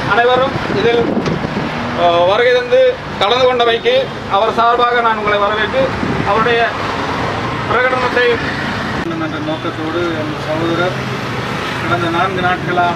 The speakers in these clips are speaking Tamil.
அனைவரும் இதில் அஹ், வருகை தந்து கலந்து கொண்டமைக்கு அவர் சார்பாக நான் உங்களை வரவேற்று அவருடைய பிரகடனத்தை வேண்டும் என்ற நோக்கத்தோடு என் சகோதரர் கடந்த நான்கு நாட்களாக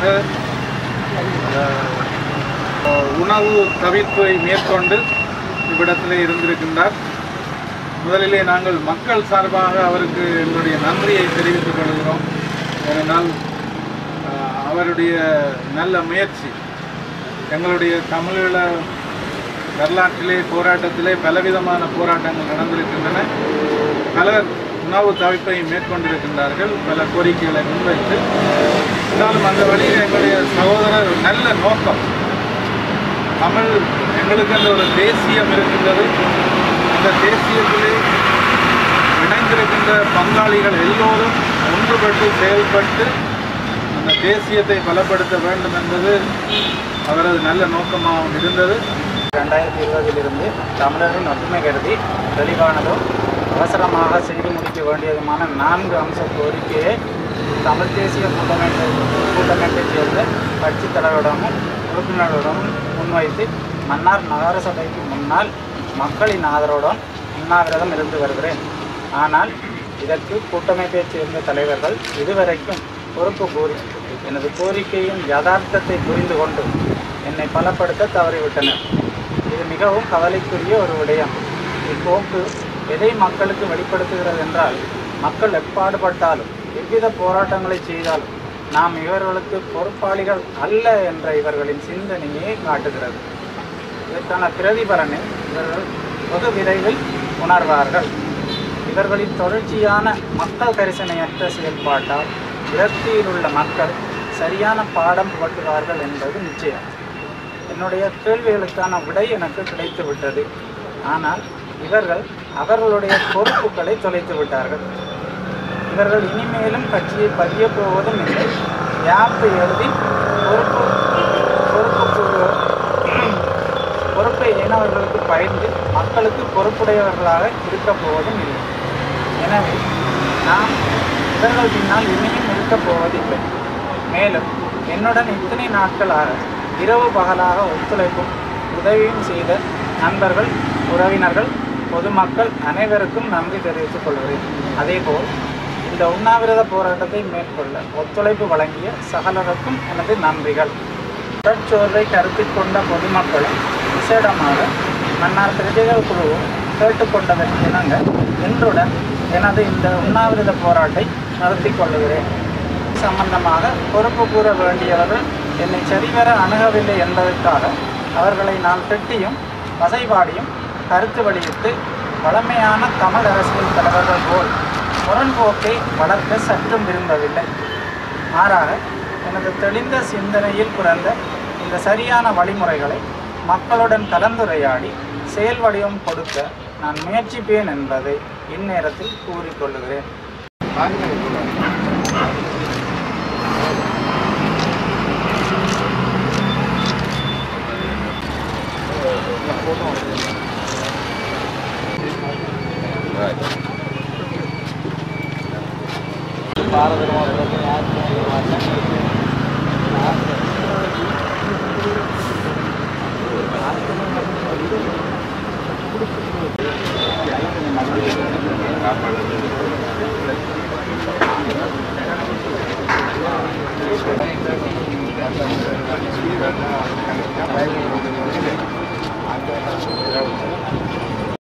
அஹ், உணவு தவிர்ப்பை மேற்கொண்டு இவ்விடத்திலே இருந்திருக்கின்றார் முதலிலே நாங்கள் மக்கள் சார்பாக அவருக்கு எங்களுடைய நன்றியை தெரிவித்துக் கொள்கிறோம் ஏனென்றால் அஹ், அவருடைய நல்ல முயற்சி எங்களுடைய தமிழீழ வரலாற்றிலே போராட்டத்திலே பலவிதமான போராட்டங்கள் நடந்திருக்கின்றன பலர் உணவு தவிப்பை மேற்கொண்டிருக்கின்றார்கள் பல கோரிக்கைகளை முன்வைத்து இருந்தாலும் அந்த வழியில் எங்களுடைய சகோதரர் ஒரு நல்ல நோக்கம் தமிழ் எங்களுக்கு அந்த ஒரு தேசியம் இருக்கின்றது அந்த தேசியத்திலே இணைந்திருக்கின்ற பங்காளிகள் எல்லோரும் ஒன்றுபட்டு செயல்பட்டு அந்த தேசியத்தை பலப்படுத்த வேண்டும் என்பது அவரது நல்ல நோக்கமாகவும் இருந்தது ரெண்டாயிரத்தி இருபதிலிருந்து தமிழரின் ஒற்றுமை கருதி தெளிவானதும் அவசரமாக செய்து முடிக்க வேண்டியதுமான நான்கு அம்ச கோரிக்கையை தமிழ் தேசிய கூட்டமைப்பு கூட்டமைப்பைச் சேர்ந்த கட்சித் தலைவரிடமும் உறுப்பினர்களிடமும் முன்வைத்து மன்னார் நகரசபைக்கு முன்னால் மக்களின் ஆதரவுடன் உண்ணாவிரதம் இருந்து வருகிறேன் ஆனால் இதற்கு கூட்டமைப்பைச் சேர்ந்த தலைவர்கள் இதுவரைக்கும் பொறுப்பு கூறி எனது கோரிக்கையின் யதார்த்தத்தை புரிந்து கொண்டு என்னை பலப்படுத்த தவறிவிட்டனர் இது மிகவும் கவலைக்குரிய ஒரு விடயம் இப்போக்கு எதை மக்களுக்கு வெளிப்படுத்துகிறது என்றால் மக்கள் எப்பாடுபட்டாலும் எவ்வித போராட்டங்களை செய்தாலும் நாம் இவர்களுக்கு பொறுப்பாளிகள் அல்ல என்ற இவர்களின் சிந்தனையே காட்டுகிறது இதற்கான பிரதிபலனை இவர்கள் வெகு விரைவில் உணர்வார்கள் இவர்களின் தொடர்ச்சியான மக்கள் கரிசனையற்ற செயல்பாட்டால் விரக்தியில் உள்ள மக்கள் சரியான பாடம் புகட்டுவார்கள் என்பது நிச்சயம் என்னுடைய கேள்விகளுக்கான விடை எனக்கு கிடைத்து விட்டது ஆனால் இவர்கள் அவர்களுடைய பொறுப்புகளை தொலைத்து விட்டார்கள் இவர்கள் இனிமேலும் கட்சியை பதிய போவதும் இல்லை யாப்பை எழுதி பொறுப்பு பொறுப்பு கூறு- பொறுப்பை ஏனவர்களுக்கு பயந்து மக்களுக்கு பொறுப்புடையவர்களாக இருக்கப் போவதும் இல்லை எனவே நாம் இவர்கள் பின்னால் இனியும் இருக்கப் போவதில்லை மேலும் என்னுடன் இத்தனை நாட்களாக இரவு பகலாக ஒத்துழைப்பும் உதவியும் செய்த நண்பர்கள் உறவினர்கள் பொதுமக்கள் அனைவருக்கும் நன்றி தெரிவித்துக் கொள்கிறேன் அதேபோல் இந்த உண்ணாவிரத போராட்டத்தை மேற்கொள்ள ஒத்துழைப்பு வழங்கிய சகலருக்கும் எனது நன்றிகள் உடற்சோர்வை கருத்தில் கொண்ட பொதுமக்களும் விசேடமாக மன்னார் பிரஜைகள் குழுவும் கேட்டுக்கொண்டதற்கு இணங்க இன்றுடன் எனது இந்த உண்ணாவிரத போராட்டை நடத்திக் கொள்ளுகிறேன் சம்பந்தமாக பொறுப்பு கூற வேண்டியவர்கள் என்னை சரிவர அணுகவில்லை என்பதற்காக அவர்களை நான் திட்டியும் வசைபாடியும் கருத்து வெளியிட்டு வளமையான தமிழ் அரசியல் தலைவர்கள் போல் முரண்போக்கை வளர்க்க சற்றும் விரும்பவில்லை மாறாக எனது தெளிந்த சிந்தனையில் பிறந்த இந்த சரியான வழிமுறைகளை மக்களுடன் கலந்துரையாடி செயல் வடிவம் கொடுக்க நான் முயற்சிப்பேன் என்பதை இந்நேரத்தில் கூறிக்கொள்ளுகிறேன் காப்பாடு